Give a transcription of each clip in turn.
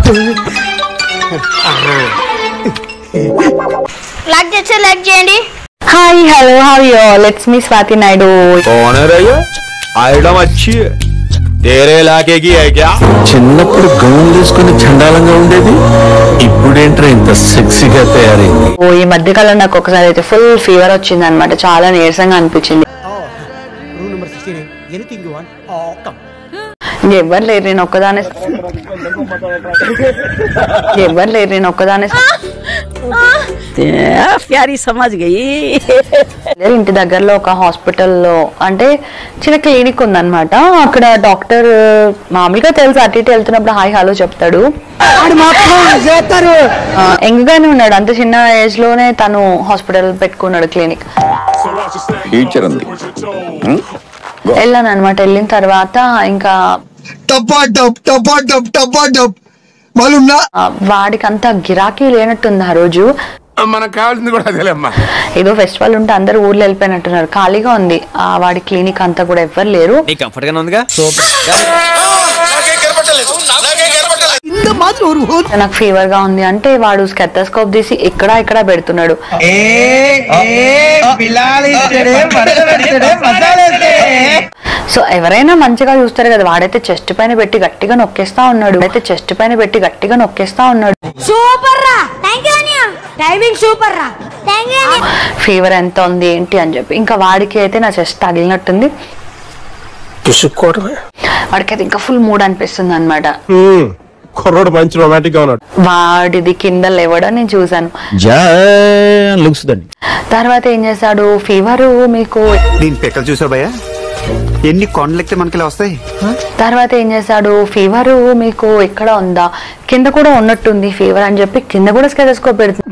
like చేస్తే like చేయండి hi hello how you let's me Swathi Naidu कौन है रही आइटम अच्छी है तेरे इलाके की है क्या చిన్నప్పుడు గౌన్ వేసుకుని చండాలంగా ఉండేది ఇప్పుడేంట్రా ఇంత సెక్సీగా తయారైంది ఓ ఈ మధ్య కాలం నాకు ఒకసారి అయితే ఫుల్ ఫీవర్ వచ్చింది అనమాట చాలా నీరసంగా అనిపించింది room number sixteen anything you want come ఎవరు లేరు నేను ఒక్కదానే ఎవరు లేరు నేను ఒక్కదానే प्यारी समझ गई ఇంటి దగ్గరలో ఒక హాస్పిటల్లో అంటే చిన్న క్లినిక్ ఉందన్నమాట అక్కడ డాక్టర్ మామూలుగా తెలుసు అటు ఇటు వెళ్తున్నప్పుడు హాయ్ హలో చెప్తాడు ఆ, యంగ్గానే ఉన్నాడు అంత చిన్న ఏజ్ లోనే తను హాస్పిటల్ పెట్టుకున్నాడు క్లినిక్ ఫ్యూచర్ ఉంది వెళ్ళాను అనమాట వెళ్ళిన తర్వాత ఇంకా టపా టప్ టపా టప్ టపా టప్ మాలుమ్నా ఆ, వాడికి అంత గిరాకీ లేనట్టుంది ఆ రోజు మనకు కావాల్సింది కూడా అదేలేమ్మా ఏదో ఫెస్టివల్ ఉంటే అందరు ఊర్లో వెళ్ళిపోయినట్టున్నారు ఖాళీగా ఉంది ఆ వాడి క్లినిక్ అంతా కూడా ఎవ్వరు లేరు కంఫర్ట్ గానే ఉందిగా నాకు ఫీవర్ గా ఉంది అంటే వాడు స్కెత్తస్కోప్ తీసి ఇక్కడ ఇక్కడ పెడుతున్నాడు సో ఎవరైనా మంచిగా చూస్తారు కదా వాడైతే చెస్ట్ పైన పెట్టి గట్టిగా నొక్కేస్తా ఉన్నాడు అయితే చెస్ట్ పైన పెట్టి గట్టిగా నొక్కేస్తా ఉన్నాడు సూపర్ రా థ్యాంక్ యూ అనియా టైమింగ్ సూపర్ రా థ్యాంక్ యూ ఫీవర్ ఎంత ఉంది ఏంటి అని చెప్పి ఇంకా వాడికి అయితే నా చెస్ట్ తగిలినట్టుంది పిసుక్కోవడమే వాడికి అయితే ఇంకా ఫుల్ మూడ్ అనిపిస్తుంది అనమాట కుర్రోడు మంచి రొమాంటిక్ గా ఉన్నాడు వాడిది కింద లేవడం నేను చూసాను లుక్స్ దండి తర్వాత ఏం చేశాడు ఫీవర్ మీకు దీని పెక్కలు చూసావు భయ్యా ఎన్ని కొండలెక్కితే మనకి ఇలా వస్తాయి తర్వాత ఏం చేశాడు ఫీవర్ మీకు ఎక్కడ ఉందా కింద కూడా ఉన్నట్టుంది ఫీవర్ అని చెప్పి కింద కూడా స్కెటస్కోప్ పెడుతుంది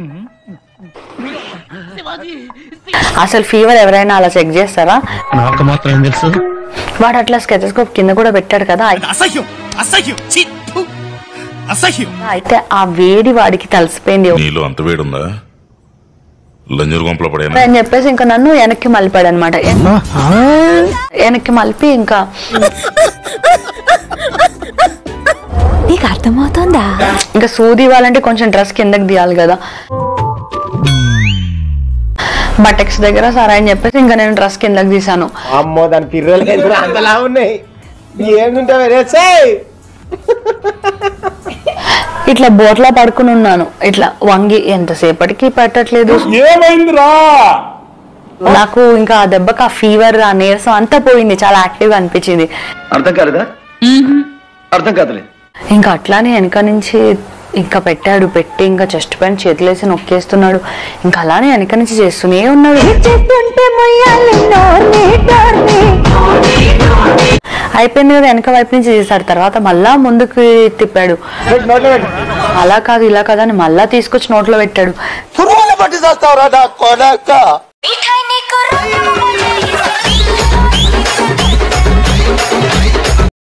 అసలు ఫీవర్ ఎవరైనా అలా చెక్ చేస్తారా నాకు మాత్రం ఏం తెలుసు వాడు అట్లా స్కెటస్కోప్ కింద కూడా పెట్టాడు కదా అసహ్యం అసహ్యం ఛీ, ఫు, అసహ్యం అయితే ఆ వేడి వాడికి తలిసిపోయింది నీలో అంత వేడుందా లంజరు గుంపలో పడేనా అని చెప్పేసి ఇంకా నన్ను వెనక్కి మలిపాడు అనమాట వెనక్కి మలిపి ఇంకా నీకు అర్థమవుతుందా ఇంకా సూది ఇవ్వాలంటే కొంచెం డ్రెస్ కిందకి తీయాలి కదా బటెక్స్ దగ్గర సరే అని చెప్పేసి ఇంకా నేను డ్రెస్ కిందకి తీసాను అమ్మో దాని పిర్రలు అంతలా ఉన్నాయి ఏముంటావే రేసే ఇట్లా బోట్లా పడుకుని ఉన్నాను ఇట్లా వంగి ఎంతసేపటికి పెట్టట్లేదు ఏమైందిరా నాకు ఇంకా ఆ దెబ్బకి ఆ ఫీవర్ ఆ నీరసం అంతా పోయింది చాలా యాక్టివ్ గా అనిపించింది అర్థం కాలేదా అర్థం కాదులే ఇంకా అట్లానే వెనక నుంచి ఇంకా పెట్టాడు పెట్టి ఇంకా చెస్ట్ పైన చేతులేసి నొక్కేస్తున్నాడు ఇంకా అలానే వెనక నుంచి చేస్తూనే ఉన్నాడు అయిపోయింది కదా వెనక వైపు నుంచి చేశాడు తర్వాత మళ్ళా ముందుకు తిప్పాడు అలా కాదు ఇలా కాదు అని మళ్ళా తీసుకొచ్చి నోట్లో పెట్టాడు పట్టి చేస్తావురా నా కొడక మిఠాయి నీకు